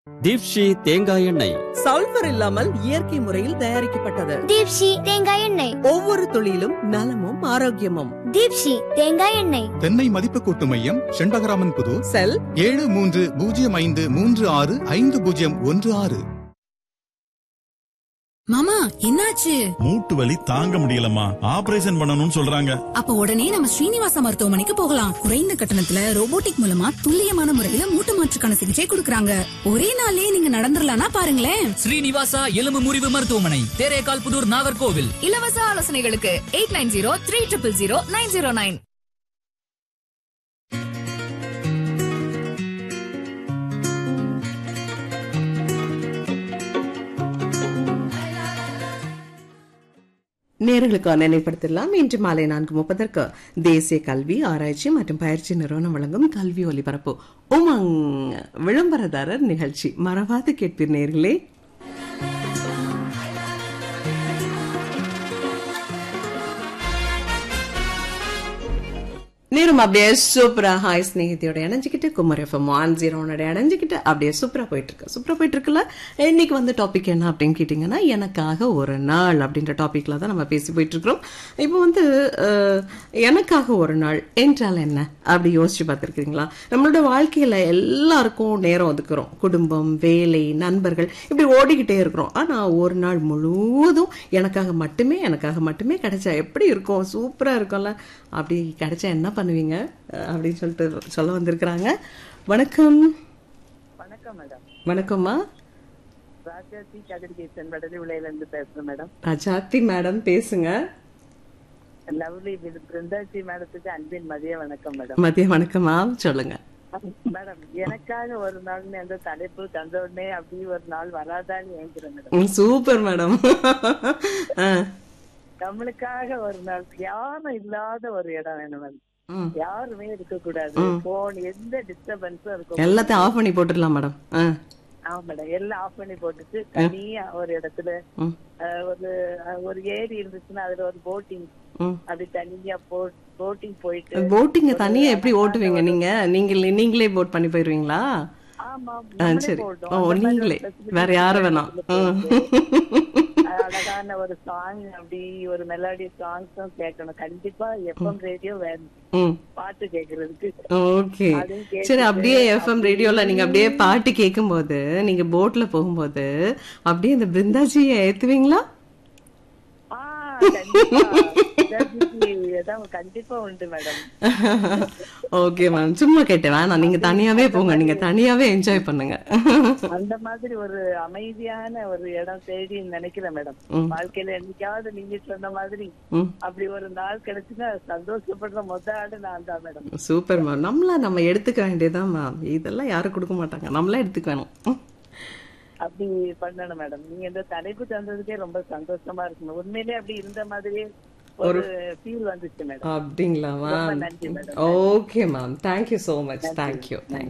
தீப்ஷி தேங்காய் எண்ணெய் சல்பர் இல்லாமல் இயற்கை முறையில் தயாரிக்கப்பட்டது தீப்ஷி தேங்காய் எண்ணெய் ஒவ்வொரு துளியிலும் நலமும் ஆரோக்கியமும் தீப்ஷி தேங்காய் எண்ணெய் தென்னை மதிப்பு கூட்டு மையம் செண்பகராமன் புது செல் ஏழு மூன்று பூஜ்ஜியம் ஐந்து மூன்று ஆறு ஐந்து பூஜ்ஜியம் ஒன்று ஆறு மாமா என்னாச்சு மூட்டு வலி தாங்க முடியலம்மா ஆபரேஷன் பண்ணணும்னு சொல்றாங்க அப்ப உடனே நம்ம ஸ்ரீனிவாச மருத்துவமனைக்கு போகலாம் குறைந்த கட்டணத்துல ரோபோட்டிக் மூலமா துல்லியமான முறையில மூட்டு மாற்றுக்கான சிகிச்சை கொடுக்கறாங்க ஒரே நாள்லயே நீங்க நடந்துடலாம்னா பாருங்களேன் ஸ்ரீனிவாசா எலும்பு முறிவு மருத்துவமனை தேரேகால் புதூர் நாகர்கோவில் இலவச ஆலோசனைகளுக்கு eight nine zero three triple zero nine zero nine நேர்களுக்கு நினைப்படுத்தலாம் இன்று மாலை நான்கு முப்பதற்கு தேசிய கல்வி ஆராய்ச்சி மற்றும் பயிற்சி நிறுவனம் வழங்கும் கல்வி ஒலிபரப்பு உமங் விளம்பரதாரர் நிகழ்ச்சி மறவாது கேட்பீர் நேர்களே நேரம் அப்படியே சூப்பரா ஹாய் ஸ்நேகிதியோட இணைஞ்சுக்கிட்டு குமர் எஃப்எம் ஒன் ஜீரோனோட இணைஞ்சுக்கிட்டு அப்படியே சூப்பரா போயிட்டு இருக்கு சூப்பரா போயிட்டு இருக்குல்ல இன்னைக்கு வந்து டாபிக் என்ன அப்படின்னு கேட்டிங்கன்னா எனக்காக ஒரு நாள் அப்படின்ற டாபிக்ல தான் நம்ம பேசி போயிட்டு இருக்கிறோம் இப்போ வந்து அஹ், எனக்காக ஒரு நாள் என்றால் என்ன அப்படி யோசிச்சு பார்த்துருக்கீங்களா நம்மளோட வாழ்க்கையில எல்லாருக்கும் நேரம் ஒதுக்குறோம் குடும்பம் வேலை நண்பர்கள் இப்படி ஓடிக்கிட்டே இருக்கிறோம் ஆனா ஒரு நாள் முழுவதும் எனக்காக மட்டுமே எனக்காக மட்டுமே கிடைச்சா எப்படி இருக்கும் சூப்பரா இருக்கும்ல அப்படி கிடைச்சா என்ன பண்ணுவீங்க அஹ் அப்படின்னு சொல்லிட்டு சொல்ல வந்திருக்கிறாங்க வணக்கம் வணக்கம் மேடம் வணக்கம்மா ராஜாஜி கதிர்கேசன் வடலி விளையில இருந்து பேசுறேன் மேடம் ரஜாத்தி மேடம் பேசுங்க லவ்லி பிருந்தாஜி மேடத்துக்கு அன்பின் மதிய வணக்கம் மேடம் மதிய வணக்கம்மா சொல்லுங்க மேடம் எனக்காக ஒரு நாள்னு அந்த தலைப்பு தந்த உடனே அப்படி ஒரு நாள் வராதான்னு ஏங்குறேன் மேடம் ம், சூப்பர் மேடம் ஆ, நம்மளுக்காக ஒரு நாள் யாரும் இல்லாத ஒரு இடம் வேணும் மேடம் ம். யாருமே இருக்க கூடாது போன் எந்த டிஸ்டர்பன்ஸும் இருக்கும் எல்லாத்தையும் ஆஃப் பண்ணி போட்டுடலாம் மேடம் ஆ ஆமா மேடம் எல்லாம் ஆஃப் பண்ணி போட்டுட்டு தனியா ஒரு இடத்துல ம். அஹ், ஒரு அஹ், ஒரு ஏரி இருந்துச்சுன்னா அதுல ஒரு போட்டிங் ம். அப்படி தனியா போட்டிங் போயிட்டு போட்டிங்க தனியா எப்படி ஓட்டுவீங்க நீங்க நீங்களே நீங்களே போட் பண்ணி போயிருவீங்களா ஆமா ஆ நம்மளே சரி போடுறோம். ஓ அந்த மாதிரி நீங்களே ஒரு facility வேற யாரும் வேணாம் ம். அழகான ஒரு சாங் அப்படி ஒரு மெலோடி சாங்ஸும் கேட்கணும் கண்டிப்பா எஃப்எம் ரேடியோ வேணும் ம் பாட்டு கேக்குறதுக்கு ஓகே அதையும் கேட்டுட்டு சரி அப்படியே எஃப்எம் ரேடியோல நீங்க அப்படியே பாட்டு கேட்கும்போது நீங்க போட்ல போகும்போது அப்படியே இந்த பிருந்தாஜியை ஏத்துவீங்களா ஆ, கண்டிப்பா இதாச்சுக்கு ஏதாவது கண்டிப்பா உண்டு மேடம் ஓகே மேம் சும்மா கேட்டேன் வேணாம் நீங்க தனியாவே போங்க நீங்க தனியாவே என்ஜாய் பண்ணுங்க அந்த மாதிரி ஒரு அமைதியான ஒரு இடம் தேடி நினைக்கிறேன் மேடம் ம். வாழ்க்கையில என்னைக்காவது நீங்க சொன்ன மாதிரி ம். அப்படி ஒரு நாள் கிடைச்சுன்னா சந்தோஷப்படுற மொத்த ஆடு நான் தான் மேடம் சூப்பர் மேம் நம்மள நம்ம எடுத்துக்க வேண்டியதுதான் மேம் இதெல்லாம் யாரும் கொடுக்க மாட்டாங்க நம்மளே எடுத்துக்க வேணும் ம். அப்படி பண்ணணும் மேடம் நீங்க இந்த தலைப்பு தந்ததுக்கே ரொம்ப சந்தோஷமா இருக்கு உண்மையிலேயே அப்படி இருந்த மாதிரியே ஒரு ஃபீல் வந்துச்சு மேடம் அப்படிங்களா ரொம்ப மேம் நன்றி madam okay ma'am thank you so much thank you thank you